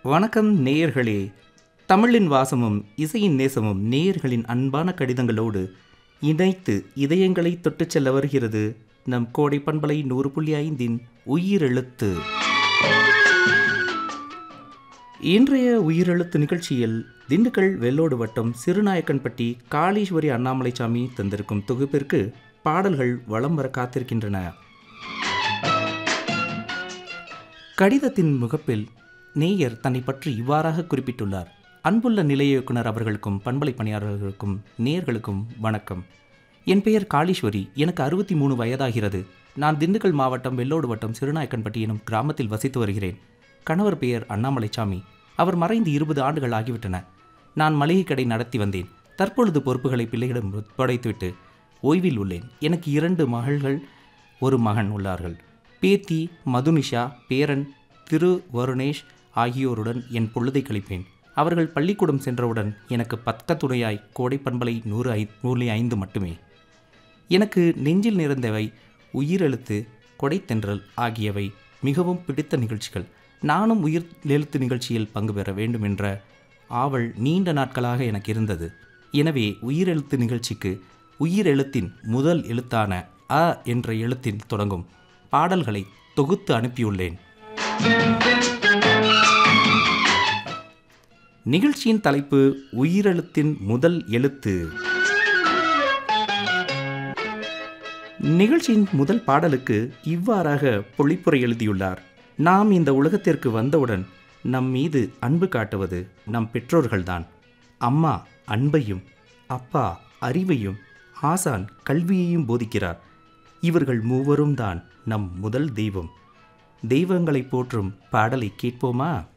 வணக்கம் நேயர்களே தமிழின் வாசமும் இசையின் நேசமும் நேயர்களின் அன்பான கடிதங்களோடு இணைத்து இதயங்களை தொட்டுச் செல்ல வருகிறது நம் கோடை பண்பலை நூறு புள்ளி ஐந்தின் உயிரெழுத்து இன்றைய உயிரெழுத்து நிகழ்ச்சியில் திண்டுக்கல் வெள்ளோடு வட்டம் சிறுநாயக்கன்பட்டி காளீஸ்வரி அண்ணாமலைசாமி தந்திருக்கும் தொகுப்பிற்கு பாடல்கள் வலம் வர காத்திருக்கின்றன கடிதத்தின் முகப்பில் நேயர் தன்னை பற்றி இவ்வாறாக குறிப்பிட்டுள்ளார் அன்புள்ள நிலைய இயக்குனர் அவர்களுக்கும் பண்பலை பணியாளர்களுக்கும் நேயர்களுக்கும் வணக்கம் என் பெயர் காளீஸ்வரி எனக்கு அறுபத்தி மூணு வயதாகிறது நான் திண்டுக்கல் மாவட்டம் வெள்ளோடு வட்டம் சிறுநாயக்கன்பட்டி எனும் கிராமத்தில் வசித்து வருகிறேன் கணவர் பெயர் அண்ணாமலைசாமி அவர் மறைந்து இருபது ஆண்டுகள் ஆகிவிட்டன நான் மளிகை கடை நடத்தி வந்தேன் தற்பொழுது பொறுப்புகளை பிள்ளையிடம் ஒப்படைத்துவிட்டு ஓய்வில் உள்ளேன் எனக்கு இரண்டு மகள்கள் ஒரு மகன் உள்ளார்கள் பேத்தி மதுனிஷா பேரன் திரு வருணேஷ் ஆகியோருடன் என் பொழுதை கழிப்பேன் அவர்கள் பள்ளிக்கூடம் சென்றவுடன் எனக்கு பக்க துணையாய் கோடை பண்பலை நூறு ஐ நூறு ஐந்து மட்டுமே எனக்கு நெஞ்சில் நிறைந்தவை உயிரெழுத்து கொடைத்தென்றல் ஆகியவை மிகவும் பிடித்த நிகழ்ச்சிகள் நானும் உயிர் எழுத்து நிகழ்ச்சியில் பங்கு பெற வேண்டும் என்ற ஆவல் நீண்ட நாட்களாக எனக்கு இருந்தது எனவே உயிரெழுத்து நிகழ்ச்சிக்கு உயிரெழுத்தின் முதல் எழுத்தான அ என்ற எழுத்தில் தொடங்கும் பாடல்களை தொகுத்து அனுப்பியுள்ளேன் நிகழ்ச்சியின் தலைப்பு உயிரெழுத்தின் முதல் எழுத்து நிகழ்ச்சியின் முதல் பாடலுக்கு இவ்வாறாக பொழிப்புரை எழுதியுள்ளார் நாம் இந்த உலகத்திற்கு வந்தவுடன் நம் மீது அன்பு காட்டுவது நம் பெற்றோர்கள்தான் அம்மா அன்பையும் அப்பா அறிவையும் ஆசான் கல்வியையும் போதிக்கிறார் இவர்கள் மூவரும் தான் நம் முதல் தெய்வம் தெய்வங்களை போற்றும் பாடலை கேட்போமா